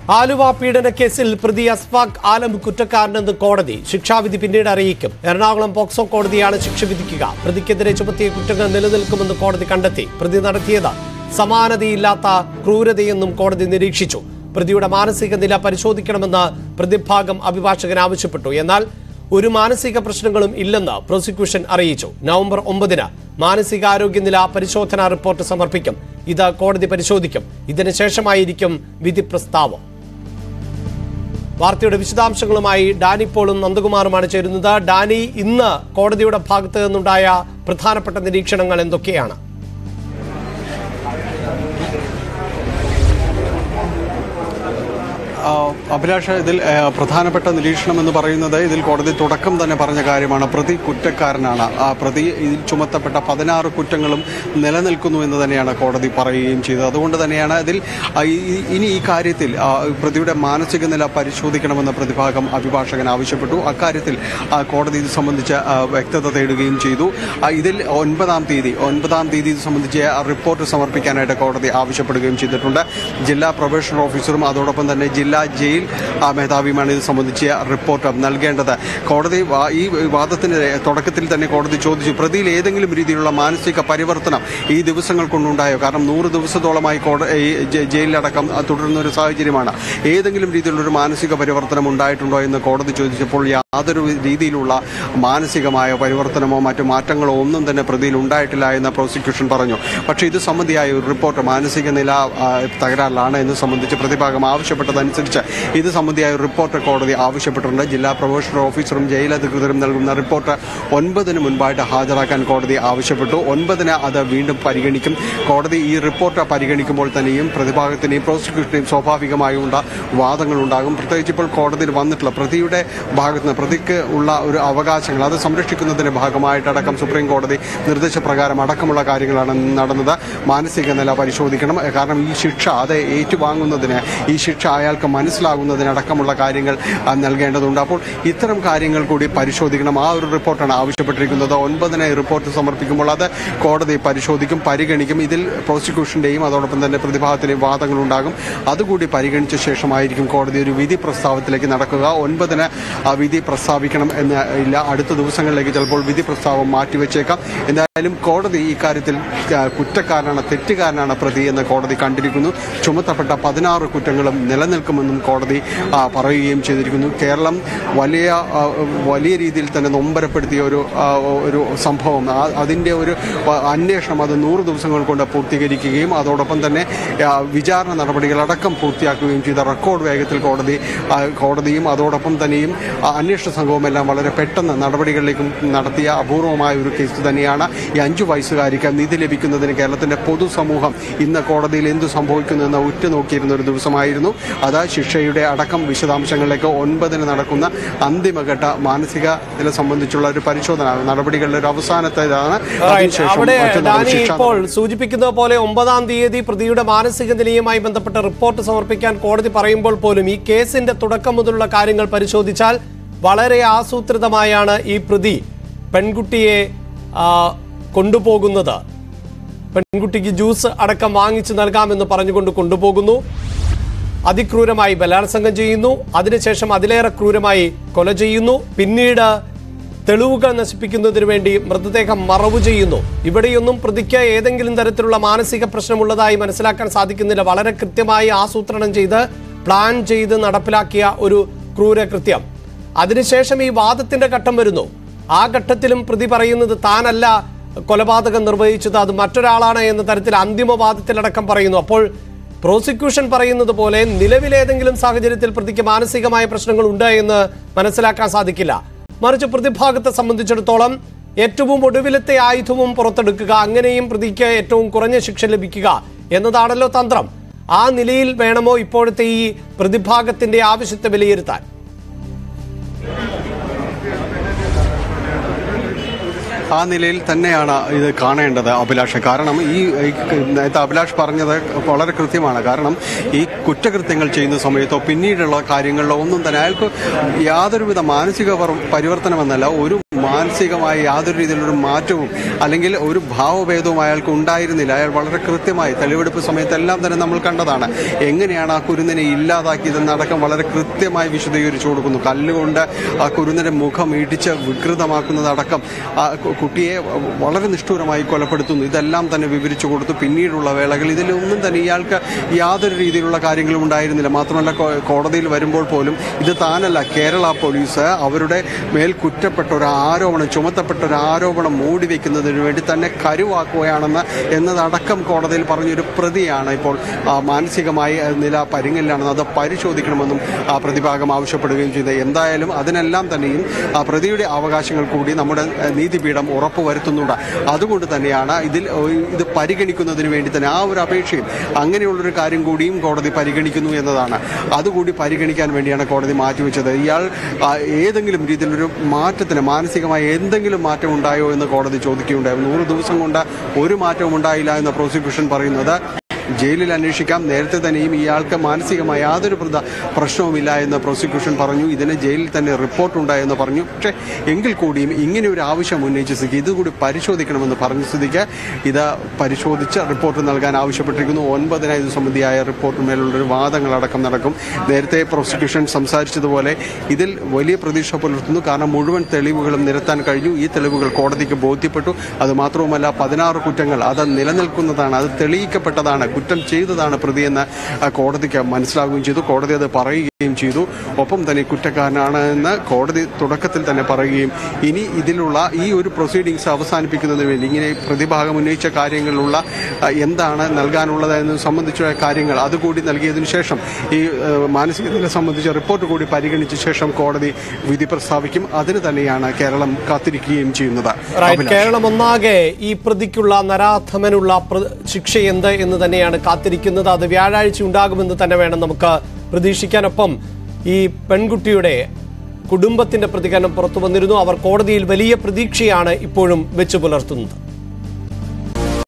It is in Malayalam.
ആലുവ പീഡന കേസിൽ പ്രതി അസ്ഫാഖ് ആലം കുറ്റക്കാരനെന്ന് കോടതി ശിക്ഷാവിധി പിന്നീട് അറിയിക്കും എറണാകുളം പോക്സോ കോടതിയാണ് ശിക്ഷ വിധിക്കുക പ്രതിക്കെതിരെ ചുമത്തിയ കുറ്റങ്ങൾ നിലനിൽക്കുമെന്ന് കോടതി കണ്ടെത്തി പ്രതി നടത്തിയത് സമാനതയില്ലാത്ത ക്രൂരതയെന്നും കോടതി നിരീക്ഷിച്ചു പ്രതിയുടെ മാനസിക നില പരിശോധിക്കണമെന്ന് പ്രതിഭാഗം അഭിഭാഷകൻ ആവശ്യപ്പെട്ടു എന്നാൽ ഒരു മാനസിക പ്രശ്നങ്ങളും ഇല്ലെന്ന് പ്രോസിക്യൂഷൻ അറിയിച്ചു നവംബർ ഒമ്പതിന് മാനസികാരോഗ്യനില പരിശോധനാ റിപ്പോർട്ട് സമർപ്പിക്കും ഇത് കോടതി പരിശോധിക്കും ഇതിന് ശേഷമായിരിക്കും വിധി പ്രസ്താവം വാർത്തയുടെ വിശദാംശങ്ങളുമായി ഡാനി പോളും നന്ദകുമാറുമാണ് ചേരുന്നത് ഡാനി ഇന്ന് കോടതിയുടെ ഭാഗത്ത് നിന്നുണ്ടായ പ്രധാനപ്പെട്ട നിരീക്ഷണങ്ങൾ എന്തൊക്കെയാണ് ആ, അഭിലാഷ് ഇതിൽ ആ, പ്രധാനപ്പെട്ട നിരീക്ഷണം എന്ന് പറയുന്നത് ഇതിൽ കോടതി തുടക്കം തന്നെ പറഞ്ഞ കാര്യമാണ് പ്രതി കുറ്റക്കാരനാണ് ആ പ്രതി ഇതിൽ ചുമത്തപ്പെട്ട പതിനാറ് കുറ്റങ്ങളും നിലനിൽക്കുന്നു എന്ന് തന്നെയാണ് കോടതി പറയുകയും ചെയ്തത് അതുകൊണ്ട് തന്നെയാണ് ഇതിൽ ആ, ഈ- ഇനി ഈ കാര്യത്തിൽ ആ, പ്രതിയുടെ മാനസിക നില പരിശോധിക്കണമെന്ന് പ്രതിഭാഗം അഭിഭാഷകൻ ആവശ്യപ്പെട്ടു അക്കാര്യത്തിൽ ആ, കോടതി ഇത് സംബന്ധിച്ച് ആ, വ്യക്തത തേടുകയും ചെയ്തു ആ, ഇതിൽ ഒൻപതാം തീയതി ഒൻപതാം തീയതി ഇത് സംബന്ധിച്ച് റിപ്പോർട്ട് സമർപ്പിക്കാനായിട്ട് കോടതി ആവശ്യപ്പെടുകയും ചെയ്തിട്ടുണ്ട് ജില്ലാ പ്രൊബേഷൻ ഓഫീസറും അതോടൊപ്പം തന്നെ ജില്ലാ ജയിൽ ആ, മേധാവിയുമാണ് ഇത് സംബന്ധിച്ച് റിപ്പോർട്ട് നൽകേണ്ടത് കോടതി വാ- ഈ വാദത്തിന് തുടക്കത്തിൽ തന്നെ കോടതി ചോദിച്ചു പ്രതിയിൽ ഏതെങ്കിലും രീതിയിലുള്ള മാനസിക പരിവർത്തനം ഈ ദിവസങ്ങൾ കൊണ്ടുണ്ടായോ കാരണം നൂറ് ദിവസത്തോളമായി കോട- ഈ ജ- ജയിലിലടക്കം തുടരുന്ന ഒരു സാഹചര്യമാണ് ഏതെങ്കിലും രീതിയിലുള്ള ഒരു മാനസിക പരിവർത്തനം ഉണ്ടായിട്ടുണ്ടോ എന്ന് കോടതി ചോദിച്ചപ്പോൾ യാതൊരു രീതിയിലുള്ള മാനസികമായ പരിവർത്തനമോ മറ്റു മാറ്റങ്ങളോ ഒന്നും തന്നെ പ്രതിയിൽ ഉണ്ടായിട്ടില്ല എന്ന് പ്രോസിക്യൂഷൻ പറഞ്ഞു പക്ഷേ ഇത് സംബന്ധിയായ ഒരു റിപ്പോർട്ട് മാനസിക നില ആ, തകരാറിലാണ് എന്ന് സംബന്ധിച്ച് പ്രതിഭാഗം ആവശ്യപ്പെട്ടതനുസരിച്ച് ഇത് സംബന്ധിയായ ഒരു റിപ്പോർട്ട് കോടതി ആവശ്യപ്പെട്ടിട്ടുണ്ട് ജില്ലാ പ്രൊബേഷണർ ഓഫീസറും ജയിൽ അധികൃതരും നൽകുന്ന റിപ്പോർട്ട് ഒൻപതിന് മുൻപായിട്ട് ഹാജരാക്കാൻ കോടതി ആവശ്യപ്പെട്ടു ഒൻപതിന് അത് വീണ്ടും പരിഗണിക്കും കോടതി ഈ റിപ്പോർട്ട് പരിഗണിക്കുമ്പോൾ തന്നെയും പ്രതിഭാഗത്തിനെയും പ്രോസിക്യൂഷനെയും സ്വാഭാവികമായും ഉള്ള വാദങ്ങൾ ഉണ്ടാകും പ്രത്യേകിച്ച് ഇപ്പോൾ കോടതിയിൽ വന്നിട്ടുള്ള പ്രതിയുടെ ഭാഗത്ത് നിന്ന് പ്രതിക്ക് ഉള്ള ഒരു അവകാശങ്ങൾ അത് സംരക്ഷിക്കുന്നതിന്റെ ഭാഗമായിട്ടടക്കം സുപ്രീം കോടതി നിർദ്ദേശപ്രകാരം അടക്കമുള്ള കാര്യങ്ങളാണ് നടന്നത് മാനസിക നില പരിശോധിക്കണം കാരണം ഈ ശിക്ഷ അത് ഏറ്റുവാങ്ങുന്നതിന് ഈ ശിക്ഷ അയാൾക്ക് മനസ്സിലാകുന്നതിനടക്കമുള്ള കാര്യങ്ങൾ ആ, നൽകേണ്ടതുണ്ട് അപ്പോൾ ഇത്തരം കാര്യങ്ങൾ കൂടി പരിശോധിക്കണം ആ ഒരു റിപ്പോർട്ടാണ് ആവശ്യപ്പെട്ടിരിക്കുന്നത് ഒൻപതിന് ഈ റിപ്പോർട്ട് സമർപ്പിക്കുമ്പോൾ അത് കോടതി പരിശോധിക്കും പരിഗണിക്കും ഇതിൽ പ്രോസിക്യൂഷന്റെയും അതോടൊപ്പം തന്നെ പ്രതിഭാഗത്തിന്റെയും വാദങ്ങൾ ഉണ്ടാകും അതുകൂടി പരിഗണിച്ച ശേഷമായിരിക്കും കോടതി ഒരു വിധി പ്രസ്താവത്തിലേക്ക് നടക്കുക ഒൻപതിന് ആ വിധി പ്രസ്താവിക്കണം എന്ന് ഇല്ല അടുത്ത ദിവസങ്ങളിലേക്ക് ചിലപ്പോൾ വിധി പ്രസ്താവം മാറ്റിവെച്ചേക്കാം എന്തായാലും കോടതി ഇക്കാര്യത്തിൽ ആ, കുറ്റക്കാരനാണ് തെറ്റുകാരനാണ് പ്രതി എന്ന് കോടതി കണ്ടിരിക്കുന്നു ചുമത്തപ്പെട്ട പതിനാറ് കുറ്റങ്ങളും നിലനിൽക്കുമെന്നും കോടതി ആ, പറയുകയും ചെയ്തിരിക്കുന്നു കേരളം വലിയ ആ, വലിയ രീതിയിൽ തന്നെ നൊമ്പരപ്പെടുത്തിയ ഒരു ആ, ഒരു സംഭവം ആ- അതിന്റെ ഒരു ആ, അന്വേഷണം അത് നൂറ് ദിവസങ്ങൾ കൊണ്ട് പൂർത്തീകരിക്കുകയും അതോടൊപ്പം തന്നെ ആ, വിചാരണ നടപടികളടക്കം പൂർത്തിയാക്കുകയും ചെയ്ത റെക്കോർഡ് വേഗത്തിൽ കോടതി ആ, കോടതിയും അതോടൊപ്പം തന്നെയും ആ, അന്വേഷണ സംഘവും എല്ലാം വളരെ പെട്ടെന്ന് നടപടികളിലേക്കും നടത്തിയ അപൂർവമായ ഒരു കേസ് തന്നെയാണ് ഈ അഞ്ചു വയസ്സുകാരിക്ക് നീതി ലഭിക്കുന്നതിന് കേരളത്തിന്റെ പൊതുസമൂഹം ഇന്ന് കോടതിയിൽ എന്തു സംഭവിക്കുന്നു എന്ന് ഉറ്റുനോക്കിയിരുന്ന ഒരു ദിവസമായിരുന്നു അത് ശിക്ഷയുടെ അടക്കം വിശദാംശങ്ങളിലേക്ക് ഒൻപതിന് നടക്കുന്ന അന്തിമഘട്ട മാനസിക നില സംബന്ധിച്ചുള്ള ഒരു പരിശോധന നടപടികളുടെ ഒരു അവസാനത്തേതാണ് അതിനുശേഷം അവിടെ മറ്റൊരു ഡാനി ശിക്ഷാ ഇപ്പോൾ സൂചിപ്പിക്കുന്നത് പോലെ ഒമ്പതാം തീയതി പ്രതിയുടെ മാനസിക നിലയുമായി ബന്ധപ്പെട്ട റിപ്പോർട്ട് സമർപ്പിക്കാൻ കോടതി പറയുമ്പോൾ പോലും ഈ കേസിന്റെ തുടക്കം മുതലുള്ള കാര്യങ്ങൾ പരിശോധിച്ചാൽ വളരെ ആസൂത്രിതമായാണ് ഈ പ്രതി പെൺകുട്ടിയെ ആ, കൊണ്ടുപോകുന്നത് പെൺകുട്ടിക്ക് ജ്യൂസ് അടക്കം വാങ്ങിച്ചു നൽകാമെന്ന് പറഞ്ഞുകൊണ്ട് കൊണ്ടുപോകുന്നു അതിക്രൂരമായി ബലാത്സംഗം ചെയ്യുന്നു അതിനുശേഷം അതിലേറെ ക്രൂരമായി കൊല ചെയ്യുന്നു പിന്നീട് തെളിവുകൾ നശിപ്പിക്കുന്നതിന് വേണ്ടി മൃതദേഹം മറവു ചെയ്യുന്നു ഇവിടെയൊന്നും പ്രതിക്ക് ഏതെങ്കിലും തരത്തിലുള്ള മാനസിക പ്രശ്നമുള്ളതായി മനസ്സിലാക്കാൻ സാധിക്കുന്നില്ല വളരെ കൃത്യമായി ആസൂത്രണം ചെയ്ത് പ്ലാൻ ചെയ്ത് നടപ്പിലാക്കിയ ഒരു ക്രൂരകൃത്യം അതിനുശേഷം ഈ വാദത്തിന്റെ ഘട്ടം വരുന്നു ആ ഘട്ടത്തിലും പ്രതി പറയുന്നത് താനല്ല കൊലപാതകം നിർവഹിച്ചത് അത് മറ്റൊരാളാണ് എന്ന തരത്തിൽ അന്തിമവാദത്തിലടക്കം പറയുന്നു അപ്പോൾ പ്രോസിക്യൂഷൻ പറയുന്നത് പോലെ നിലവിലേതെങ്കിലും സാഹചര്യത്തിൽ പ്രതിക്ക് മാനസികമായ പ്രശ്നങ്ങൾ ഉണ്ട് എന്ന് മനസ്സിലാക്കാൻ സാധിക്കില്ല മറിച്ച് പ്രതിഭാഗത്തെ സംബന്ധിച്ചിടത്തോളം ഏറ്റവും ഒടുവിലത്തെ ആയുധവും പുറത്തെടുക്കുക അങ്ങനെയും പ്രതിക്ക് ഏറ്റവും കുറഞ്ഞ ശിക്ഷ ലഭിക്കുക എന്നതാണല്ലോ തന്ത്രം ആ നിലയിൽ വേണമോ ഇപ്പോഴത്തെ ഈ പ്രതിഭാഗത്തിന്റെ ആവശ്യത്തെ വിലയിരുത്താൻ ആ നിലയിൽ തന്നെയാണ് ഇത് കാണേണ്ടത് അഭിലാഷ് കാരണം ഈ ഈ നേരത്തെ അഭിലാഷ് പറഞ്ഞത് വളരെ കൃത്യമാണ് കാരണം ഈ കുറ്റകൃത്യങ്ങൾ ചെയ്യുന്ന സമയത്തോ പിന്നീടുള്ള കാര്യങ്ങളിലോ ഒന്നും തന്നെ അയാൾക്ക് യാതൊരുവിധ മാനസിക പർ- പരിവർത്തനമെന്നല്ല ഒരു മാനസികമായ യാതൊരു രീതിയിലുള്ള മാറ്റവും അല്ലെങ്കിൽ ഒരു ഭാവഭേദവും അയാൾക്ക് ഉണ്ടായിരുന്നില്ല അയാൾ വളരെ കൃത്യമായി തെളിവെടുപ്പ് സമയത്തെല്ലാം തന്നെ നമ്മൾ കണ്ടതാണ് എങ്ങനെയാണ് ആ കുരുന്നിനെ ഇല്ലാതാക്കിയതെന്നടക്കം വളരെ കൃത്യമായി വിശദീകരിച്ചു കൊടുക്കുന്നു കല്ലുകൊണ്ട് ആ കുരുന്നിന്റെ മുഖം ഇടിച്ച് വികൃതമാക്കുന്നതടക്കം ആ കു- കുട്ടിയെ വളരെ നിഷ്ഠൂരമായി കൊലപ്പെടുത്തുന്നു ഇതെല്ലാം തന്നെ വിവരിച്ചു കൊടുത്തു പിന്നീടുള്ള വേളകൾ ഇതിലൊന്നും തന്നെ ഇയാൾക്ക് യാതൊരു രീതിയിലുള്ള കാര്യങ്ങളും ഉണ്ടായിരുന്നില്ല മാത്രമല്ല കോ- കോടതിയിൽ വരുമ്പോൾ പോലും ഇത് താനല്ല കേരള പോലീസ് അവരുടെ മേൽ കുറ്റപ്പെട്ട ഒരു ആരോപണം ചുമത്തപ്പെട്ട ഒരു ആരോപണം മൂടി വെക്കുന്നതിന് വേണ്ടി തന്നെ കരുവാക്കുകയാണെന്ന് എന്നതടക്കം കോടതിയിൽ പറഞ്ഞൊരു പ്രതിയാണ് ഇപ്പോൾ ആ, മാനസികമായി ആ, നില പരിങ്ങലിലാണെന്ന് അത് പരിശോധിക്കണമെന്നും ആ പ്രതിഭാഗം ആവശ്യപ്പെടുകയും ചെയ്തത് എന്തായാലും അതിനെല്ലാം തന്നെയും ആ പ്രതിയുടെ അവകാശങ്ങൾ കൂടി നമ്മുടെ ആ, നീതിപീഠം ഉറപ്പുവരുത്തുന്നുണ്ട് അതുകൊണ്ട് തന്നെയാണ് ഇതിൽ ഓ, ഇത് പരിഗണിക്കുന്നതിന് വേണ്ടി തന്നെ ആ ഒരു അപേക്ഷയും അങ്ങനെയുള്ളൊരു കാര്യം കൂടിയും കോടതി പരിഗണിക്കുന്നു എന്നതാണ് അതുകൂടി പരിഗണിക്കാൻ വേണ്ടിയാണ് കോടതി മാറ്റിവെച്ചത് ഇയാൾ ആ, ഏതെങ്കിലും രീതിയിലൊരു മാറ്റത്തിന് മാനസികമായി എന്തെങ്കിലും മാറ്റം ഉണ്ടായോ എന്ന് കോടതി ചോദിക്കുകയുണ്ടായി നൂറ് ദിവസം കൊണ്ട് ഒരു മാറ്റവും ഉണ്ടായില്ല എന്ന് പ്രോസിക്യൂഷൻ പറയുന്നത് ജയിലിൽ അന്വേഷിക്കാം നേരത്തെ തന്നെയും ഇയാൾക്ക് മാനസികമായ യാതൊരു പ്രധ പ്രശ്നവുമില്ല എന്ന് പ്രോസിക്യൂഷൻ പറഞ്ഞു ഇതിന് ജയിലിൽ തന്നെ റിപ്പോർട്ട് ഉണ്ടായെന്ന് പറഞ്ഞു പക്ഷേ എങ്കിൽ കൂടിയും ഇങ്ങനെ ഒരു ആവശ്യം ഉന്നയിച്ച സ്ഥിതിക്ക് ഇതുകൂടി പരിശോധിക്കണമെന്ന് പറഞ്ഞ സ്ഥിതിക്ക് ഇത് പരിശോധിച്ച് റിപ്പോർട്ട് നൽകാൻ ആവശ്യപ്പെട്ടിരിക്കുന്നു ഒൻപതിനായി ഇത് സംബന്ധിയായ റിപ്പോർട്ടിന്മേലുള്ളൊരു വാദങ്ങളടക്കം നടക്കും നേരത്തെ പ്രോസിക്യൂഷൻ സംസാരിച്ചതുപോലെ ഇതിൽ വലിയ പ്രതീക്ഷ പുലർത്തുന്നു കാരണം മുഴുവൻ തെളിവുകളും നിരത്താൻ കഴിഞ്ഞു ഈ തെളിവുകൾ കോടതിക്ക് ബോധ്യപ്പെട്ടു അത് മാത്രവുമല്ല പതിനാറ് കുറ്റങ്ങൾ അത് നിലനിൽക്കുന്നതാണ് അത് തെളിയിക്കപ്പെട്ടതാണ് കുറ്റം ചെയ്തതാണ് പ്രതിയെന്ന് ആ, കോടതിക്ക് മനസ്സിലാവുകയും ചെയ്തു കോടതി അത് പറയുകയും ചെയ്തു ഒപ്പം തന്നെ കുറ്റക്കാരനാണ് എന്ന് കോടതി തുടക്കത്തിൽ തന്നെ പറയുകയും ഇനി ഇതിലുള്ള ഈ ഒരു പ്രൊസീഡിങ്സ് അവസാനിപ്പിക്കുന്നതിന് വേണ്ടി ഇങ്ങനെ പ്രതിഭാഗം ഉന്നയിച്ച കാര്യങ്ങളിലുള്ള ആ, എന്താണ് നൽകാനുള്ളത് എന്ന് സംബന്ധിച്ച കാര്യങ്ങൾ അതുകൂടി നൽകിയതിനു ശേഷം ഈ ആ, മാനസിക നില സംബന്ധിച്ച റിപ്പോർട്ട് കൂടി പരിഗണിച്ച ശേഷം കോടതി വിധി പ്രസ്താവിക്കും അതിന് തന്നെയാണ് കേരളം കാത്തിരിക്കുകയും ചെയ്യുന്നത് റൈറ്റ് അഭിലാഷ്. കേരളം ഒന്നാകെ ഈ പ്രതിക്കുള്ള നരാധമനുള്ള പ്ര- ശിക്ഷ എന്ത് എന്ന് തന്നെയാണ് കാത്തിരിക്കുന്നത് അത് വ്യാഴാഴ്ച ഉണ്ടാകുമെന്ന് തന്നെ വേണം നമുക്ക് പ്രതീക്ഷിക്കാനൊപ്പം ഈ പെൺകുട്ടിയുടെ കുടുംബത്തിന്റെ പ്രതികരണം പുറത്തു വന്നിരുന്നു അവർ കോടതിയിൽ വലിയ പ്രതീക്ഷയാണ് ഇപ്പോഴും വെച്ചു പുലർത്തുന്നത്